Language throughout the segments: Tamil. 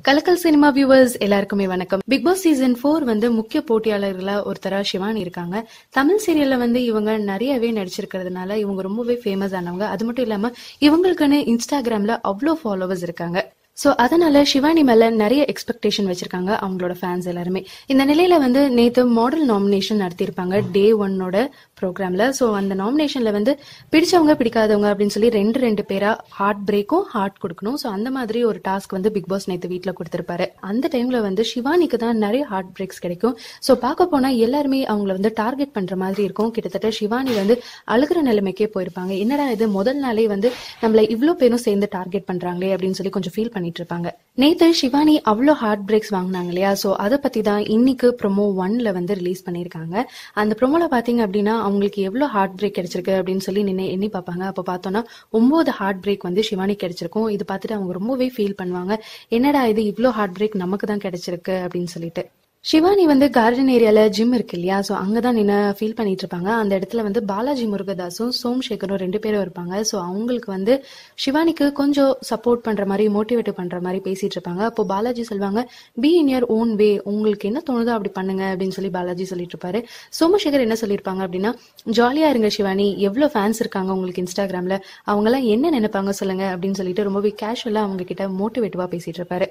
கலக்கல் சினிமா வியூவர்ஸ் எல்லாருக்குமே வணக்கம் பிக் பாஸ் சீசன் ஃபோர் வந்து முக்கிய போட்டியாளர்களா ஒருத்தரா சிவானி இருக்காங்க தமிழ் சீரியல்ல வந்து இவங்க நிறையவே நடிச்சிருக்கிறதுனால இவங்க ரொம்பவே ஃபேமஸ் ஆனவங்க அது மட்டும் இல்லாம இவங்களுக்குன்னு இன்ஸ்டாகிராம்ல அவ்வளோ ஃபாலோவர்ஸ் இருக்காங்க சோ அதனால சிவானி மேல நிறைய எக்ஸ்பெக்டேஷன் வச்சிருக்காங்க அவங்களோட ஃபேன்ஸ் எல்லாருமே இந்த நிலையில வந்து நேத்து மாடல் நாமினேஷன் நடத்தியிருப்பாங்க டே ஒன்னோட ப்ரோக்ராம்ல சோ அந்த நாமினேஷன்ல வந்து பிடிச்சவங்க பிடிக்காதவங்க அப்படின்னு சொல்லி ரெண்டு ரெண்டு பேரா ஹார்ட் பிரேக்கும் ஹார்ட் கொடுக்கணும் சோ அந்த மாதிரி ஒரு டாஸ்க் வந்து பிக் பாஸ் நேத்து வீட்ல கொடுத்திருப்பாரு அந்த டைம்ல வந்து சிவானிக்கு தான் நிறைய ஹார்ட் பிரேக்ஸ் கிடைக்கும் சோ பார்க்க போனா எல்லாருமே அவங்கள வந்து டார்கெட் பண்ற மாதிரி இருக்கும் கிட்டத்தட்ட சிவானி வந்து அழுகிற நிலைமைக்கே போயிருப்பாங்க என்னடா இது முதல் நாளே வந்து நம்மள இவ்ளோ பேரும் சேர்ந்து டார்கெட் பண்றாங்களே அப்படின்னு சொல்லி கொஞ்சம் ஃபீல் பண்ணிட்டு இருப்பாங்க நேத்து சிவானி அவ்வளோ ஹார்ட் பிரேக்ஸ் வாங்கினாங்க இல்லையா சோ அதை பத்தி தான் இன்னைக்கு ப்ரோமோ ஒன்ல வந்து ரிலீஸ் பண்ணிருக்காங்க அந்த ப்ரோமோல பாத்தீங்க அப்படின்னா அவங்களுக்கு எவ்வளவு ஹார்ட் பிரேக் கிடைச்சிருக்கு அப்படின்னு சொல்லி நின்று எண்ணி பார்ப்பாங்க அப்ப பார்த்தோம்னா ஒன்பது ஹார்ட் பிரேக் வந்து சிவானி கிடைச்சிருக்கும் இது பார்த்துட்டு அவங்க ரொம்பவே ஃபீல் பண்ணுவாங்க என்னடா இது இவ்ளோ ஹார்ட் பிரேக் நமக்கு தான் கிடைச்சிருக்கு அப்படின்னு சொல்லிட்டு சிவானி வந்து கார்டன் ஏரியால ஜிம் இருக்கு இல்லையா சோ அங்கதான் நின்று ஃபீல் பண்ணிட்டு இருப்பாங்க அந்த இடத்துல வந்து பாலாஜி முருகதாஸும் சோம்சேகரும் ரெண்டு பேரும் இருப்பாங்க சோ அவங்களுக்கு வந்து சிவானிக்கு கொஞ்சம் சப்போர்ட் பண்ற மாதிரி மோட்டிவேட் பண்ற மாதிரி பேசிட்டு இருப்பாங்க அப்போ பாலாஜி சொல்லுவாங்க be in your own way உங்களுக்கு என்ன தோணுதோ அப்படி பண்ணுங்க அப்படின்னு சொல்லி பாலாஜி சொல்லிட்டு இருப்பாரு சோமசேகர் என்ன சொல்லியிருப்பாங்க அப்படின்னா ஜாலியா இருங்க சிவானி எவ்வளவு ஃபேன்ஸ் இருக்காங்க உங்களுக்கு இன்ஸ்டாகிராம்ல அவங்க எல்லாம் என்ன நினைப்பாங்க சொல்லுங்க அப்படின்னு சொல்லிட்டு ரொம்பவே கேஷுவலா அவங்க கிட்ட மோட்டிவேட்டிவா பேசிட்டு இருப்பாரு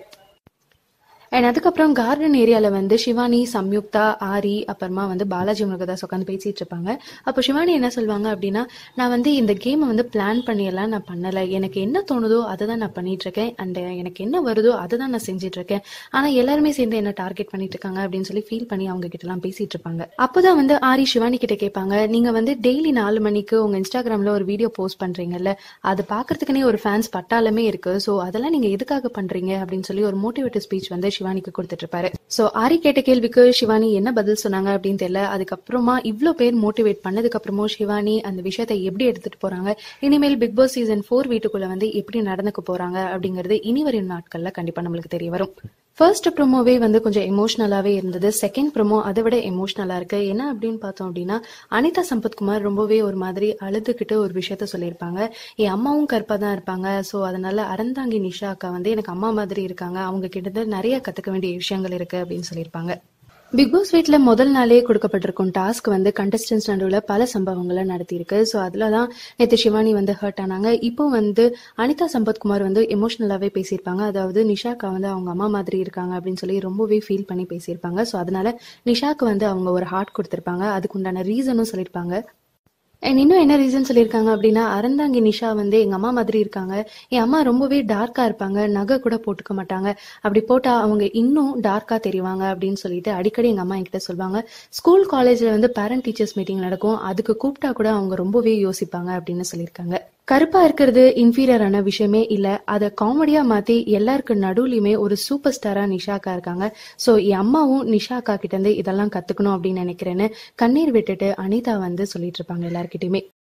அண்ட் அதுக்கப்புறம் கார்டன் ஏரியால வந்து சிவானி சம்யுக்தா ஆரி அப்புறமா வந்து பாலாஜி முருகதாஸ் உட்காந்து பேசிட்டு இருப்பாங்க அப்போ சிவானி என்ன சொல்லுவாங்க அப்படின்னா நான் வந்து இந்த கேமை வந்து பிளான் பண்ணியெல்லாம் நான் பண்ணல எனக்கு என்ன தோணுதோ அதை தான் நான் பண்ணிட்டு இருக்கேன் அண்ட் எனக்கு என்ன வருதோ அதை தான் நான் செஞ்சுட்டு இருக்கேன் ஆனா எல்லாருமே சேர்ந்து என்ன டார்கெட் பண்ணிட்டு இருக்காங்க அப்படின்னு சொல்லி ஃபீல் பண்ணி அவங்க கிட்ட எல்லாம் பேசிட்டு இருப்பாங்க அப்போதான் வந்து ஆரி சிவானி கிட்ட கேட்பாங்க நீங்க வந்து டெய்லி நாலு மணிக்கு உங்க இன்ஸ்டாகிராம்ல ஒரு வீடியோ போஸ்ட் பண்றீங்கல்ல அது பாக்குறதுக்குனே ஒரு ஃபேன்ஸ் பட்டாலுமே இருக்கு சோ அதெல்லாம் நீங்க எதுக்காக பண்றீங்க அப்படின்னு சொல்லி ஒரு மோட்டிவேட்டிவ் ஸ்பீச் வந்து சிவானிக்கு கொடுத்துட்டு இருப்பாரு சோ ஆரி கேட்ட கேள்விக்கு சிவானி என்ன பதில் சொன்னாங்க அப்படின்னு தெரியல அதுக்கப்புறமா இவ்ளோ பேர் மோட்டிவேட் பண்ணதுக்கு அப்புறமும் சிவானி அந்த விஷயத்தை எப்படி எடுத்துட்டு போறாங்க இனிமேல் பிக் பாஸ் சீசன் ஃபோர் வீட்டுக்குள்ள வந்து எப்படி நடந்துக்க போறாங்க அப்படிங்கறது இனி வரும் நாட்கள்ல கண்டிப்பா நம்மளுக்கு தெரிய வரும் ஃபர்ஸ்ட் ப்ரோமோவே வந்து கொஞ்சம் எமோஷனலாவே இருந்தது செகண்ட் ப்ரோமோ அதை விட எமோஷனலா இருக்கு என்ன அப்படின்னு பார்த்தோம் அப்படின்னா அனிதா சம்பத்குமார் ரொம்பவே ஒரு மாதிரி அழுதுகிட்டு ஒரு விஷயத்த சொல்லியிருப்பாங்க என் அம்மாவும் கற்பா தான் இருப்பாங்க ஸோ அதனால அறந்தாங்கி நிஷா அக்கா வந்து எனக்கு அம்மா மாதிரி இருக்காங்க அவங்க கிட்ட நிறைய கத்துக்க வேண்டிய விஷயங்கள் இருக்கு அப்படின்னு சொல்லியிருப்பாங்க பிக் பாஸ் வீட்ல முதல் நாளே கொடுக்கப்பட்டிருக்கும் டாஸ்க் வந்து கண்டஸ்டன்ஸ் நடுவில் பல சம்பவங்களை நடத்தியிருக்கு ஸோ அதுல தான் நேற்று சிவானி வந்து ஹர்ட் ஆனாங்க இப்போ வந்து அனிதா சம்பத்குமார் வந்து எமோஷனலாவே பேசியிருப்பாங்க அதாவது நிஷாக்கா வந்து அவங்க அம்மா மாதிரி இருக்காங்க அப்படின்னு சொல்லி ரொம்பவே ஃபீல் பண்ணி பேசியிருப்பாங்க ஸோ அதனால நிஷாக்கு வந்து அவங்க ஒரு ஹார்ட் கொடுத்திருப்பாங்க அதுக்கு உண்டான ரீசனும் சொல்லியிருப்பாங்க அண்ட் இன்னும் என்ன ரீசன் சொல்லியிருக்காங்க அப்படின்னா அறந்தாங்கி நிஷா வந்து எங்க அம்மா மாதிரி இருக்காங்க என் அம்மா ரொம்பவே டார்க்கா இருப்பாங்க நகை கூட போட்டுக்க மாட்டாங்க அப்படி போட்டா அவங்க இன்னும் டார்க்கா தெரிவாங்க அப்படின்னு சொல்லிட்டு அடிக்கடி எங்க அம்மா என்கிட்ட சொல்லுவாங்க ஸ்கூல் காலேஜ்ல வந்து பேரண்ட் டீச்சர்ஸ் மீட்டிங் நடக்கும் அதுக்கு கூப்பிட்டா கூட அவங்க ரொம்பவே யோசிப்பாங்க அப்படின்னு சொல்லியிருக்காங்க கருப்பா இருக்கிறது இன்ஃபீரியரான விஷயமே இல்ல அதை காமெடியா மாத்தி எல்லாருக்கு நடுவுலயுமே ஒரு சூப்பர் ஸ்டாரா நிஷாக்கா இருக்காங்க சோ என் அம்மாவும் நிஷாக்கா கிட்ட இருந்து இதெல்லாம் கத்துக்கணும் அப்படின்னு நினைக்கிறேன்னு கண்ணீர் விட்டுட்டு அனிதா வந்து சொல்லிட்டு இருப்பாங்க எல்லார்கிட்டயுமே